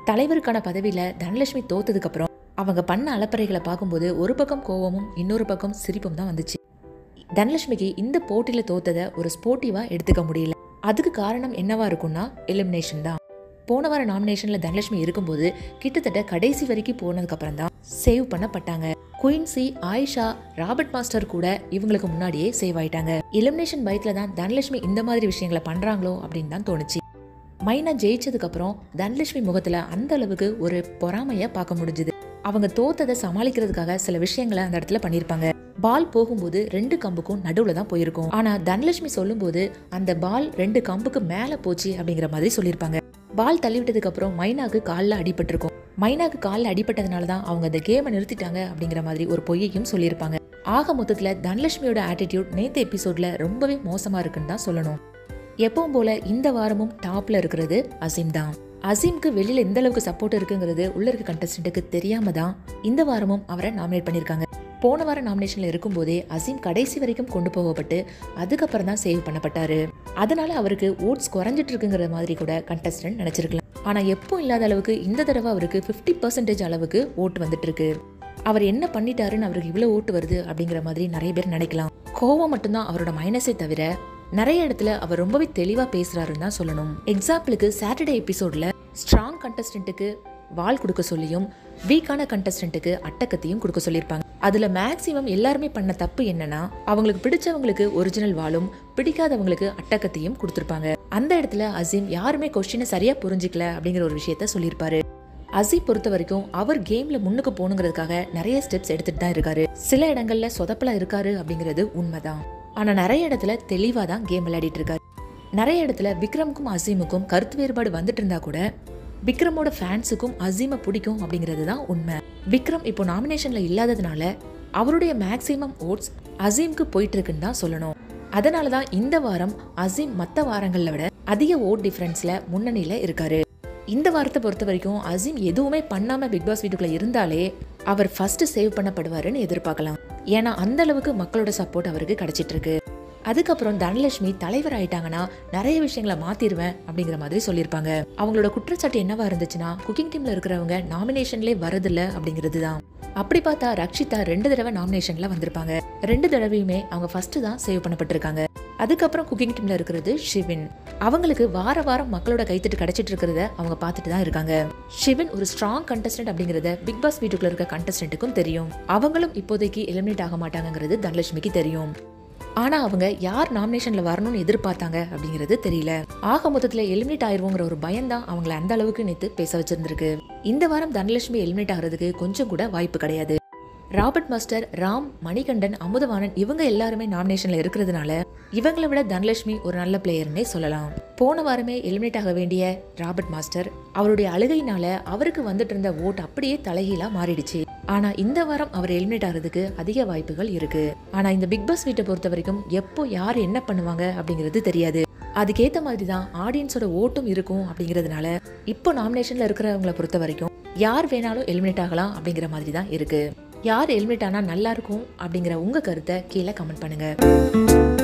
தலைவருக்கான பதவியில தனலட்சுமி தோத்ததுக்கு அப்புறம் அவங்க பண்ண அலப்பறைகளை பார்க்கும்போது ஒரு பக்கம் கோவமும் இன்னொரு பக்கம் சிரிப்பும் தான் வந்துச்சு தனலட்சுமிக்கு இந்த போட்டியில தோத்ததை ஒரு ஸ்போர்ட்டிவா எடுத்துக்க முடியல அதுக்கு காரணம் என்னவா இருக்கும்னா எலிமினேஷன் தான் போன வார நாமினேஷன்ல தனலட்சுமி இருக்கும்போது கிட்டத்தட்ட கடைசி வரைக்கும் போனதுக்கு அப்புறம் தான் சேவ் பண்ணப்பட்டாங்க குயின்சி ஆயிஷா ராபர்ட் மாஸ்டர் கூட இவங்களுக்கு முன்னாடியே சேவ் ஆயிட்டாங்க எலிமினேஷன் பயத்துல தான் தனலட்சுமி இந்த மாதிரி விஷயங்களை பண்றாங்களோ அப்படின்னு தான் தோணுச்சு மைனா ஜெயிச்சதுக்கு அப்புறம் தனலட்சுமி முகத்துல அந்த அளவுக்கு ஒரு பொறாமைய பார்க்க முடிஞ்சுது அவங்க தோத்ததை சமாளிக்கிறதுக்காக சில விஷயங்களை அந்த இடத்துல பண்ணியிருப்பாங்க பால் போகும்போது ரெண்டு கம்புக்கும் நடுவுல தான் போயிருக்கும் ஆனா தனலட்சுமி சொல்லும்போது அந்த பால் ரெண்டு கம்புக்கு மேல போச்சு அப்படிங்கிற மாதிரி சொல்லியிருப்பாங்க பால் தள்ளி விட்டதுக்கு அப்புறம் மைனாக்கு காலில் அடிபட்டிருக்கும் மைனாக்கு காலில் அடிபட்டதுனால தான் அவங்க அந்த கேமை நிறுத்திட்டாங்க அப்படிங்கிற மாதிரி ஒரு பொய்யையும் சொல்லியிருப்பாங்க ஆக மொத்தத்துல தனலட்சுமியோட ஆட்டிடியூட் நேத்து எபிசோட்ல ரொம்பவே மோசமா இருக்குன்னு தான் சொல்லணும் எப்பவும் போல இந்த வாரமும் டாப்ல இருக்கிறது அசீம் தான் அசீம்க்கு வெளியில எந்த அளவுக்கு சப்போர்ட் இருக்குங்கிறது உள்ள இருக்க கண்டஸ்டன்ட்டுக்கு தெரியாம தான் இந்த வாரமும் அவரை நாமினேட் பண்ணிருக்காங்க போன வாரம் நாமினேஷன்ல இருக்கும்போதே அசீம் கடைசி வரைக்கும் கொண்டு போகப்பட்டு அதுக்கப்புறம் தான் சேவ் பண்ணப்பட்டாரு அதனால அவருக்கு ஓட்ஸ் குறைஞ்சிட்டு இருக்குங்கிற மாதிரி கூட கண்டஸ்டன்ட் நினைச்சிருக்கலாம் ஆனா எப்போ இல்லாத அளவுக்கு இந்த தடவை அவருக்கு 50% பர்சன்டேஜ் அளவுக்கு ஓட்டு வந்துட்டு இருக்கு அவர் என்ன பண்ணிட்டாருன்னு அவருக்கு இவ்வளவு ஓட்டு வருது அப்படிங்கிற மாதிரி நிறைய பேர் நினைக்கலாம் கோவம் மட்டும்தான் அவரோட மைனஸே தவிர நிறைய இடத்துல அவர் ரொம்பவே தெளிவா பேசுறாருன்னு தான் சொல்லணும் எக்ஸாம்பிளுக்கு சாட்டர்டே எபிசோட்ல ஸ்ட்ராங் கண்டஸ்டன்ட்டுக்கு வால் கொடுக்க சொல்லியும் வீக்கான கண்டஸ்டன்ட்டுக்கு அட்டக்கத்தையும் கொடுக்க சொல்லியிருப்பாங்க அதுல மேக்சிமம் எல்லாருமே பண்ண தப்பு என்னன்னா அவங்களுக்கு பிடிச்சவங்களுக்கு ஒரிஜினல் வாலும் பிடிக்காதவங்களுக்கு அட்டக்கத்தையும் கொடுத்துருப்பாங்க அந்த இடத்துல அசீம் யாருமே கொஸ்டினை சரியா புரிஞ்சிக்கல அப்படிங்கிற ஒரு விஷயத்த சொல்லியிருப்பாரு அசீம் பொறுத்த வரைக்கும் அவர் கேம்ல முன்னுக்கு போகணுங்கிறதுக்காக நிறைய ஸ்டெப்ஸ் எடுத்துட்டு தான் இருக்காரு சில இடங்கள்ல சொதப்பலா இருக்காரு அப்படிங்கிறது உண்மைதான் ஆனா நிறைய இடத்துல தெளிவா தான் கேம் விளையாடிட்டு இருக்காரு நிறைய இடத்துல விக்ரமுக்கும் அசீமுக்கும் கருத்து வேறுபாடு வந்துட்டு இருந்தா கூட விக்ரமோட ஃபேன்ஸுக்கும் அசீமை பிடிக்கும் அப்படிங்கிறது தான் உண்மை விக்ரம் இப்போ நாமினேஷன்ல இல்லாததுனால அவருடைய மேக்ஸிமம் ஓட்ஸ் அசீம்க்கு போயிட்டு இருக்குன்னு தான் சொல்லணும் அதனால தான் இந்த வாரம் அசீம் மற்ற வாரங்களை விட அதிக ஓட் டிஃபரன்ஸ்ல முன்னணியில இருக்காரு இந்த வாரத்தை பொறுத்த வரைக்கும் அசீம் எதுவுமே பண்ணாம பிக் பாஸ் வீட்டுக்குள்ள இருந்தாலே அவர் ஃபர்ஸ்ட் சேவ் பண்ணப்படுவாருன்னு எதிர்பார்க்கலாம் ஏன்னா அந்த அளவுக்கு மக்களோட சப்போர்ட் அவருக்கு கிடைச்சிட்டு இருக்கு அதுக்கப்புறம் தனலட்சுமி தலைவர் ஆயிட்டாங்கன்னா நிறைய விஷயங்களை மாத்திருவேன் அப்படிங்கிற மாதிரி சொல்லியிருப்பாங்க அவங்களோட குற்றச்சாட்டு என்னவா இருந்துச்சுன்னா குக்கிங் டீம்ல இருக்கிறவங்க நாமினேஷன்லேயே வரதில்ல அப்படிங்கிறது தான் அப்படி பார்த்தா ரக்ஷிதா ரெண்டு தடவை நாமினேஷன்ல வந்திருப்பாங்க ரெண்டு தடவையுமே அவங்க ஃபர்ஸ்ட் தான் சேவ் பண்ணப்பட்டிருக்காங்க அதுக்கப்புறம் குக்கிங் டீம்ல இருக்கிறது ஷிவின் அவங்களுக்கு வார வாரம் மக்களோட கைத்தட்டு கிடைச்சிட்டு இருக்கிறத அவங்க பார்த்துட்டு தான் இருக்காங்க ஷிவின் ஒரு ஸ்ட்ராங் கண்டஸ்டன்ட் அப்படிங்கறத பிக் பாஸ் வீட்டுக்குள்ள இருக்க கண்டஸ்டன்ட்டுக்கும் தெரியும் அவங்களும் இப்போதைக்கு எலிமினேட் ஆக மாட்டாங்கங்கிறது தனலட்சுமிக்கு தெரியும் ஆனா அவங்க யார் நாமினேஷன்ல வரணும்னு எதிர்பார்த்தாங்க அப்படிங்கிறது தெரியல ஆக மொத்தத்துல எலிமினேட் ஆயிருவோங்கிற ஒரு பயம் தான் அவங்கள அந்த அளவுக்கு நேத்து பேச வச்சிருந்திருக்கு இந்த வாரம் தனலட்சுமி எலிமினேட் ஆகிறதுக்கு கொஞ்சம் கூட வாய்ப்பு கிடையாது ராபர்ட் மாஸ்டர் ராம் மணிகண்டன் அமுதவாணன் இவங்க எல்லாருமே நாமினேஷன்ல இருக்கிறதுனால இவங்களை விட தனலட்சுமி ஒரு நல்ல பிளேயர்னே சொல்லலாம் போன வாரமே எலிமினேட் ஆக வேண்டிய ராபர்ட் மாஸ்டர் அவருடைய அழுகையினால அவருக்கு வந்துட்டு இருந்த ஓட் அப்படியே தலைகீழா மாறிடுச்சு ஆனா இந்த வாரம் அவர் எலிமினேட் ஆகிறதுக்கு அதிக வாய்ப்புகள் இருக்கு ஆனா இந்த பிக் பாஸ் வீட்டை பொறுத்த வரைக்கும் எப்போ யார் என்ன பண்ணுவாங்க அப்படிங்கிறது தெரியாது அதுக்கேத்த மாதிரி தான் ஆடியன்ஸோட ஓட்டும் இருக்கும் அப்படிங்கிறதுனால இப்போ நாமினேஷன்ல இருக்கிறவங்கள பொறுத்த வரைக்கும் யார் வேணாலும் எலிமினேட் ஆகலாம் அப்படிங்கிற மாதிரி தான் இருக்கு யார் எலிமினேட் ஆனா நல்லா இருக்கும் அப்படிங்கிற உங்க கருத்தை கீழே கமெண்ட் பண்ணுங்க